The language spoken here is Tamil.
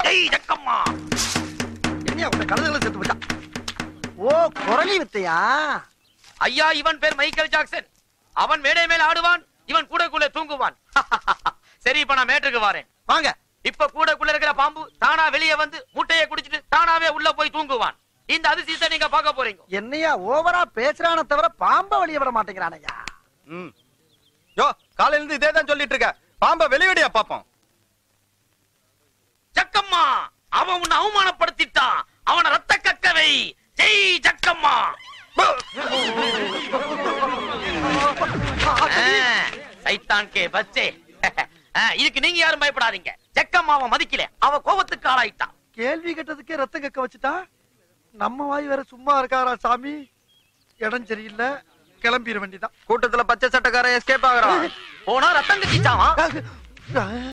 ஜெய் ஜக்கம்மா என்ன உங்க கழுதுகளை செத்து போச்சா ஓ குரலி வித்தையா ஐயா இவன் பேர் மைக்கேல் ஜாக்சன் அவன் மேடை மேல ஆடுவான் இவன் கூடக்குள்ள தூங்குவான் சரி இப்ப நான் மேட்டுக்கு வரேன் வாங்க இப்ப கூடக்குள்ள இருக்கிற பாம்பு தானா வெளியே வந்து முட்டையை குடிச்சிட்டு தானாவே உள்ள போய் தூங்குவான் இந்த அதிசயத்தை நீங்க பார்க்க போறீங்க என்னையா ஓவரா பேசுறானே தவிர பாம்ப வெளிய விட மாட்டேங்கிறானையா ம் யோ காலையில இருந்து இதே தான் சொல்லிட்டு இருக்க பாம்ப வெளிவடியா பாப்போம் ஜக்கம்மா அவன் உன்னை அவமானப்படுத்திட்டான் அவனை ரத்த கக்கவை ஜெய் ஜக்கம்மா ஆ, சைத்தான் கே பச்சே ஆ, இதுக்கு நீங்க யாரும் பயப்படாதீங்க ஜக்கம்மா அவன் மதிக்கல அவ கோபத்துக்கு ஆளாயிட்டான் கேள்வி கேட்டதுக்கே ரத்தம் கக்க வச்சுட்டா நம்ம வாய் வேற சும்மா இருக்காரா சாமி இடம் சரியில்லை கிளம்பிட வேண்டிதான் கூட்டத்துல பச்சை சட்டக்காரன் எஸ்கேப் ஆகுறான் போனா ரத்தம் கட்டிச்சான்